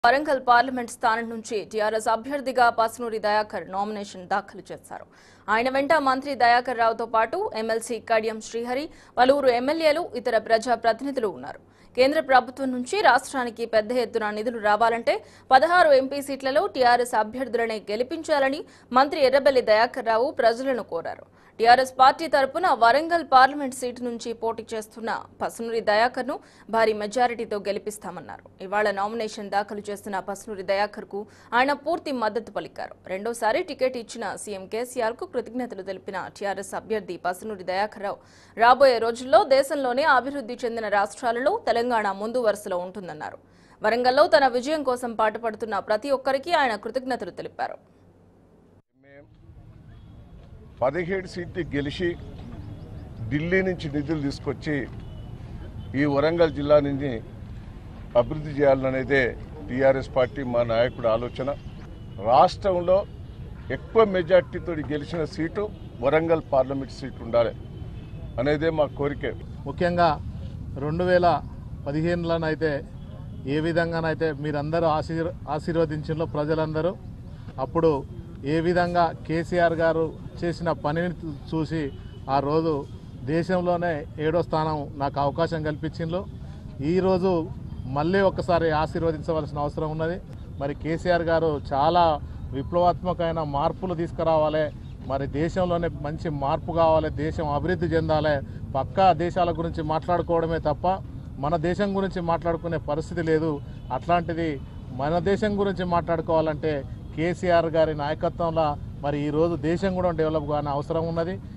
Warangal parliament స్థానం నుంచి TRS అభ్యర్థిగా పసునూరి దయాకర్ నామినేషన్ దాఖలు చేశారు ఆయన వెంట మంత్రి దయాకర్ రావుతో పాటు ఎమ్మెల్సీ కడియం శ్రీహరి పలువురు ఎమ్మెల్యేలు ఇతర ప్రజా ప్రతినిధులు ఉన్నారు కేంద్ర ప్రభుత్వం నుంచి రాష్ట్రానికి పెద్ద ఎత్తున నిధులు రావాలంటే పదహారు ఎంపీ సీట్లలో టీఆర్ఎస్ అభ్యర్థులనే గెలిపించాలని మంత్రి ఎర్రబెల్లి దయాకర్ రావు ప్రజలను కోరారు టీఆర్ఎస్ పార్టీ తరపున వరంగల్ పార్లమెంట్ సీటు నుంచి పోటీ చేస్తున్న పసునూరి దయాకర్ ను భారీ మెజారిటీతో గెలిపిస్తామన్నారు ఇవాళ నామినేషన్ దాఖలు చేస్తున్న పసునూరి దయాకర్ కు ఆయన పూర్తి మద్దతు పలికారు రెండోసారి టికెట్ ఇచ్చిన సీఎం కేసీఆర్ కు కృతజ్ఞతలు తెలిపిన టీఆర్ఎస్ అభ్యర్థి పసునూరి దయాకర్ రావు రాబోయే రోజుల్లో దేశంలోనే అభివృద్ధి చెందిన రాష్ట్రాలలో తెలంగాణ ముందు వరుసలో ఉంటుందన్నారు వరంగల్లో తన విజయం కోసం పాటుపడుతున్న ప్రతి ఒక్కరికి ఆయన కృతజ్ఞతలు తెలిపారు పదిహేడు సీట్లు గెలిచి ఢిల్లీ నుంచి నిధులు తీసుకొచ్చి ఈ వరంగల్ జిల్లా నుంచి అభివృద్ధి చేయాలనేదే టీఆర్ఎస్ పార్టీ మా నాయకుడు ఆలోచన రాష్ట్రంలో ఎక్కువ మెజార్టీతో గెలిచిన సీటు వరంగల్ పార్లమెంట్ సీటు ఉండాలి అనేదే మా కోరిక ముఖ్యంగా రెండు వేల పదిహేనులోనైతే ఏ విధంగానైతే మీరందరూ ఆశీర్ ఆశీర్వదించిందో ప్రజలందరూ అప్పుడు ఏ విధంగా కేసీఆర్ గారు చేసిన పనిని చూసి ఆ రోజు దేశంలోనే ఏడో స్థానం నాకు అవకాశం కల్పించిండ్రు ఈరోజు మళ్ళీ ఒకసారి ఆశీర్వదించవలసిన అవసరం ఉన్నది మరి కేసీఆర్ గారు చాలా విప్లవాత్మకమైన మార్పులు తీసుకురావాలి మరి దేశంలోనే మంచి మార్పు కావాలి దేశం అభివృద్ధి చెందాలి పక్కా దేశాల గురించి మాట్లాడుకోవడమే తప్ప మన దేశం గురించి మాట్లాడుకునే పరిస్థితి లేదు అట్లాంటిది మన దేశం గురించి మాట్లాడుకోవాలంటే కేసీఆర్ గారి నాయకత్వంలో మరి ఈరోజు దేశం కూడా డెవలప్ కాని అవసరం ఉన్నది